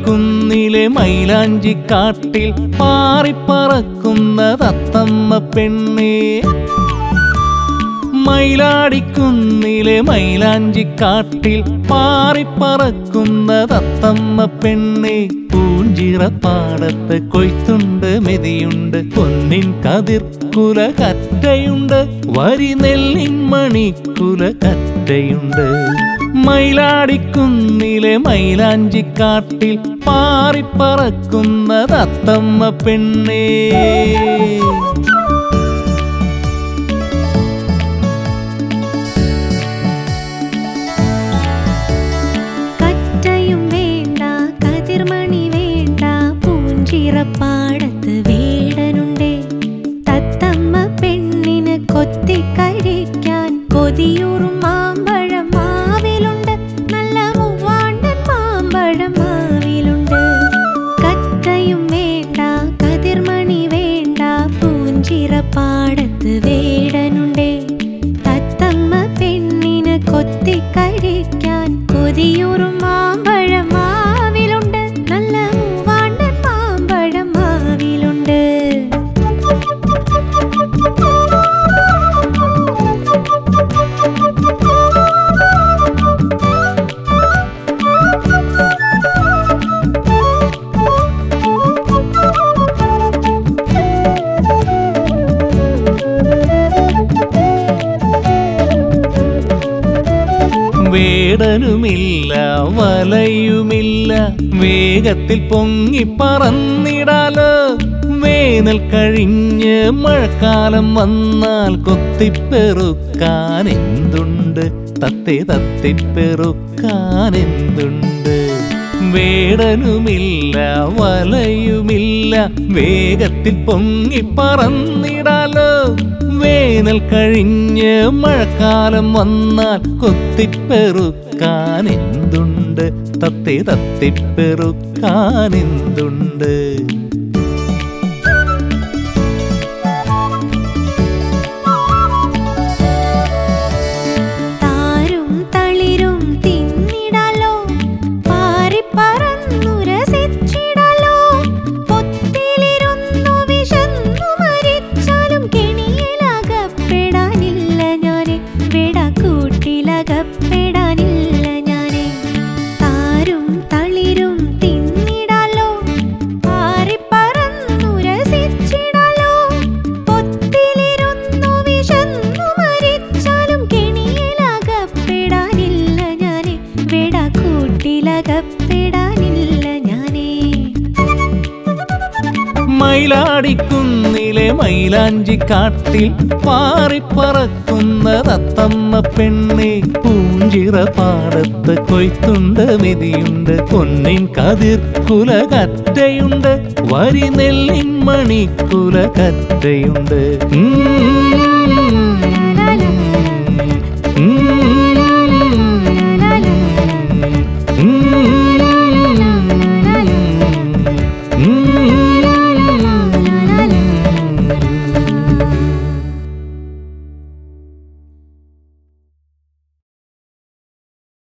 മയിലാടിക്കുന്നിലെ മൈലാഞ്ചിക്കാട്ടിൽ പാറിപ്പറക്കുന്ന തത്തമ്മ പെണ്ണേ മയിലാടിക്കുന്നിലെ മൈലാഞ്ചിക്കാട്ടിൽ പാറിപ്പറക്കുന്ന തത്തമ്മ പെണ്ണെ പൂഞ്ചിറപ്പാടത്ത് കൊയ്ത്തുണ്ട് മെതിയുണ്ട് പൊന്നിൻ കതിർക്കുല കറ്റയുണ്ട് വരി നെല്ലിൻ മണിക്കുല കറ്റയുണ്ട് മയിലാടിക്കുന്നിലെ മൈലാഞ്ചിക്കാട്ടിൽ പാറിപ്പറക്കുന്ന തത്തമ്മ പെണ്ണേ കറ്റയും വേണ്ട കതിർമണി വേണ്ട പൂഞ്ചിറപ്പാടത്ത് വേടനുണ്ടേ തത്തമ്മ പെണ്ണിന് കൊത്തിക്കഴിക്കാൻ കൊതിയൂറും മാമ്പഴം മാവിലുണ്ട് നല്ല മൂവാണ്ടൻ മാമ്പഴം മാവിലുണ്ട് കറ്റയും വേണ്ട കതിർമണി വേണ്ട പൂഞ്ചിറപ്പാടത്ത് വേടനുണ്ടേ തത്തമ്മ പെണ്ണിന് കൊത്തിക്കഴിക്കാൻ കൊതിയൂറും മാമ്പഴം മാവിലുണ്ട് നല്ല മൂവാണ്ടൻ മാമ്പഴം മാവിലുണ്ട് വേടനുമില്ല വലയുമില്ല വേഗത്തിൽ പൊങ്ങി പറന്നിടാലോ വേനൽ കഴിഞ്ഞ് മഴക്കാലം വന്നാൽ കൊത്തിപ്പെറുക്കാൻ എന്തുണ്ട് തത്തെ തത്തിപ്പെറുക്കാൻ എന്തുണ്ട് വേടനുമില്ല വലയുമില്ല വേഗത്തിൽ പൊങ്ങി പറന്നിടാലോ വേനൽ കഴിഞ്ഞ് മഴക്കാലം വന്നാൽ കൊത്തിപ്പെറുക്കാൻ എന്തുണ്ട് തത്തെ തത്തിപ്പെറുക്കാൻ എന്തുണ്ട് താരും തളിരും തിന്നിടാലോ പാറിപ്പറന്നു രസിച്ചിടാലോ പൊത്തിലിരുന്നു വിശന്നു മരിച്ചാലും കെണിയിലകപ്പെടാനില്ല ഞാനെ വെടക്കൂട്ടിലകപ്പെടാനില്ല ഞാനെ താരും തളിരും തിന്നിടാലോ പാറിപ്പറന്നു രസിച്ചിടാലോ പൊത്തിലിരുന്നു വിശന്നു മരിച്ചാലും കെണിയിലകപ്പെടാനില്ല ഞാനെ വെടക്കൂട്ടിലകപ്പെടാനില്ല ഞാനേ മയിലാടിക്കുന്നിലെ മൈലാഞ്ചിക്കാട്ടിൽ പാറിപ്പറക്കുന്ന തത്തമ്മ പെണ്ണെ പൂഞ്ചിറ പാടത്ത് കൊയ്ത്തുണ്ട് മെതിയുണ്ട് പൊന്നിൻ കതിർക്കുല കറ്റയുണ്ട് വരി നെല്ലിൻ മണിക്കുല കറ്റയുണ്ട് ഉം